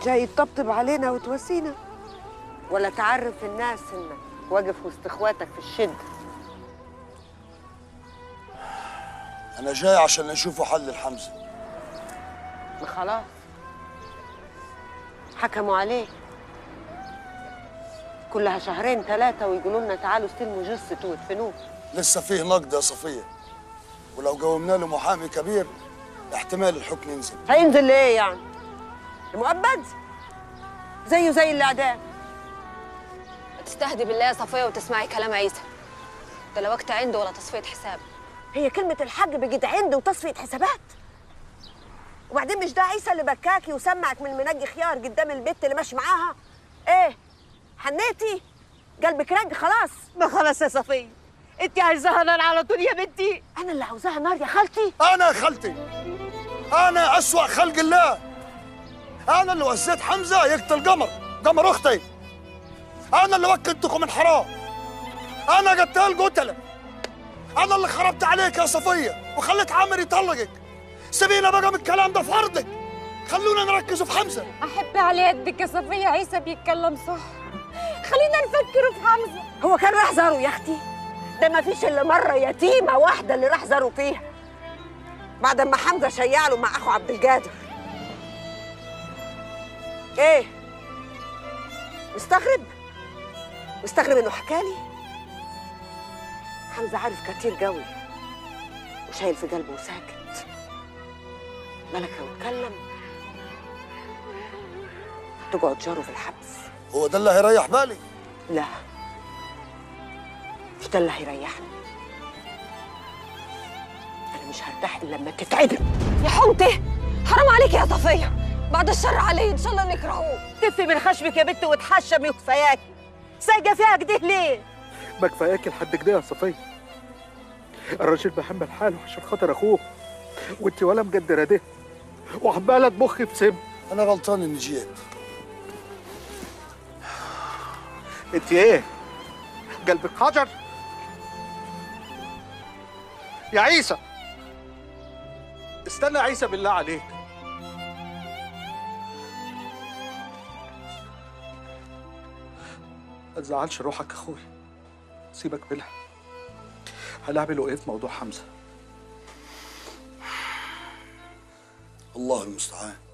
جاي تطبطب علينا وتواسينا ولا تعرف الناس انك واقف وسط اخواتك في الشده انا جاي عشان نشوفوا حل لحمزه ما خلاص حكموا عليه كلها شهرين ثلاثة ويقولوا لنا تعالوا استلموا جثته وادفنوه لسه فيه نقد يا صفيه ولو قومنا له محامي كبير احتمال الحكم ينزل هينزل ليه يعني؟ مؤبد زيه زي الاعدام تستهدي بالله يا صفيه وتسمعي كلام عيسى ده لا وقت عنده ولا تصفيه حساب هي كلمة الحاج بقت عند وتصفية حسابات وبعدين مش ده عيسى اللي بكاكي وسمعك من المنجي خيار قدام البت اللي ماشي معاها ايه حنيتي قلبك رج خلاص ما خلاص يا صفية انت عايزاها نار على طول يا بنتي انا اللي عاوزاها نار يا خالتي انا يا خالتي انا اسوا خلق الله انا اللي وزيت حمزه يقتل قمر قمر اختي انا اللي وكلتكم من حرام انا قتال قتله انا اللي خربت عليك يا صفيه وخليت عامر يطلقك سيبينا بقى من الكلام ده في ارضك خلونا نركز في حمزه احب على يدك يا صفيه عيسى بيتكلم صح خلينا نفكر في حمزه هو كان راح زاره يا اختي ده ما فيش الا مره يتيمه واحده اللي راح زاره فيها بعد ما حمزه شيع له مع اخو عبد القادر ايه مستغرب مستغرب انه حكالي حمزه عارف كتير قوي وشايل في قلبه وساكت بالك لو اتكلم تقعد جاره في الحبس هو ده اللي هيريح بالي لا مش ده اللي هيريحني انا مش هرتاح الا لما تتعدم يا حمتي حرام عليك يا صفيه بعد الشر علي ان شاء الله نكرهوه تفي من خشمك يا بنت وتحشمي وكفاياكي سايقه فيها كده ليه ما كفاياك لحد كده يا صفية الراجل بحمل حاله عشان خاطر اخوه وانت ولا مقدره ده وعماله تبخي في سم انا غلطان اني جيت انت ايه قلبك حجر يا عيسى استنى يا عيسى بالله عليك ما تزعلش روحك يا اخوي سيبك منها هنعمل ايه في موضوع حمزه الله المستعان